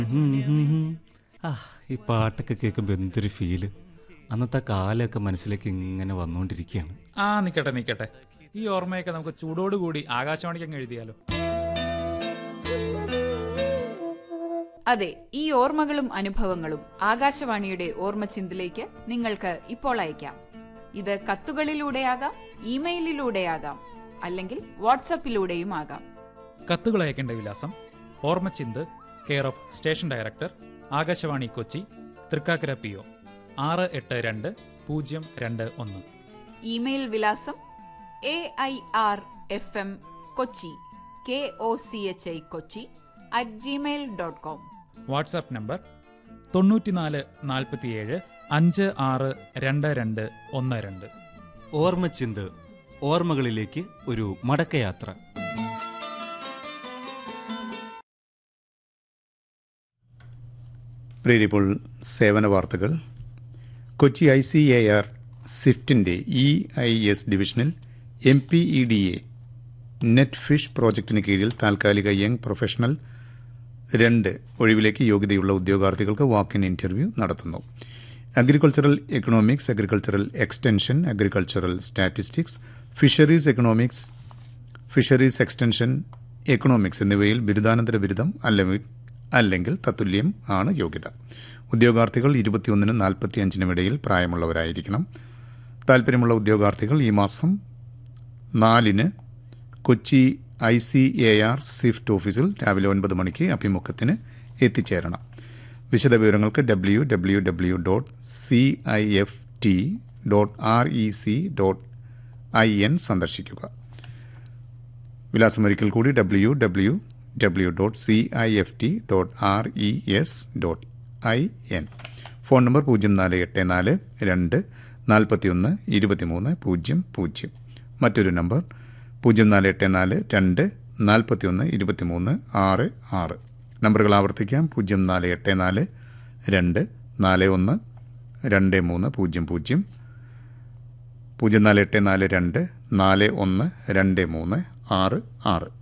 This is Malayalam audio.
ആ ഈ പാട്ടൊക്കെ കേൾക്കുമ്പോൾ എന്തൊരു ഫീല് അന്നത്തെ ആ കാലമൊക്കെ മനസ്സിലേക്ക് ഇങ്ങനെ വന്നുകൊണ്ടിരിക്കുകയാണ് ആ നിക്കട്ടെ നിക്കട്ടെ ഈ ഓർമ്മയൊക്കെ നമുക്ക് ചൂടോടുകൂടി ആകാശവാണിക്ക് അങ്ങ് എഴുതിയാലോ അതെ ഈ ഓർമ്മകളും അനുഭവങ്ങളും ആകാശവാണിയുടെ ഓർമ്മച്ചിന്തിലേക്ക് നിങ്ങൾക്ക് ഇപ്പോൾ അയക്കാം ഇത് കത്തുകളിലൂടെയാകാം ഇമെയിലിലൂടെയാകാം അല്ലെങ്കിൽ വാട്സപ്പിലൂടെയും ആകാം കത്തുകൾ അയക്കേണ്ട വിലാസം ഓർമ്മച്ചിന്ത് care of station director Akashvani Kochi Thrikkakara P O ആറ് എട്ട് രണ്ട് പൂജ്യം രണ്ട് ഒന്ന് ഇമെയിൽ വിലാസം A I R F M Kochi K O C H I Kochi at Gmail dot com WhatsApp number തൊണ്ണൂറ്റിനാല് നാൽപ്പത്തിയേഴ് അഞ്ച് ആറ് രണ്ട് രണ്ട് ഒന്ന് രണ്ട് ഓർമ്മച്ചിന്ത് ഓർമ്മകളിലേക്ക് ഒരു മടക്കയാത്ര പ്രിയരിപ്പോൾ സേവന വാർത്തകൾ Kochi I C A R സ്വിഫ്റ്റിൻ്റെ ഇ ഐ എസ് ഡിവിഷനിൽ M P E D A net fish പ്രോജക്റ്റിന് കീഴിൽ താൽക്കാലിക യങ് പ്രൊഫഷണൽ രണ്ട് ഒഴിവിലേക്ക് യോഗ്യതയുള്ള ഉദ്യോഗാർത്ഥികൾക്ക് വാക്ക് ഇൻ ഇന്റർവ്യൂ നടത്തുന്നു agricultural economics agricultural extension agricultural statistics fisheries economics fisheries extension economics എന്നിവയിൽ ബിരുദാനന്തര ബിരുദം അല്ലെങ്കിൽ അല്ലെങ്കിൽ തത്തുല്യം ആണ് യോഗ്യത ഉദ്യോഗാർത്ഥികൾ ഇരുപത്തിയൊന്നിനും നാൽപ്പത്തിയഞ്ചിനും ഇടയിൽ പ്രായമുള്ളവരായിരിക്കണം താൽപ്പര്യമുള്ള ഉദ്യോഗാർത്ഥികൾ ഈ മാസം നാലിന് Kochi I C A R SWIFT ഓഫീസിൽ രാവിലെ ഒൻപത് മണിക്ക് അഭിമുഖത്തിന് എത്തിച്ചേരണം വിശദവിവരങ്ങൾക്ക് W W W dot C I F T dot R E C dot I N സന്ദർശിക്കുക വിലാസം ഒരിക്കൽ കൂടി W W W dot C I F T dot R E S dot I N phone number പൂജ്യം നാല് എട്ട് നാല് രണ്ട് നാൽപ്പത്തിയൊന്ന് ഇരുപത്തിമൂന്ന് പൂജ്യം പൂജ്യം മറ്റൊരു നമ്പർ പൂജ്യം നാല് എട്ട് നാല് രണ്ട് നാൽപ്പത്തിയൊന്ന് ഇരുപത്തിമൂന്ന് ആറ് ആറ് നമ്പറുകൾ ആവർത്തിക്കാം പൂജ്യം നാല് എട്ട് നാല് രണ്ട് നാല് ഒന്ന് രണ്ട് മൂന്ന് പൂജ്യം പൂജ്യം പൂജ്യം നാല് എട്ട് നാല് രണ്ട് നാല് ഒന്ന് രണ്ട് മൂന്ന് ആറ് ആറ്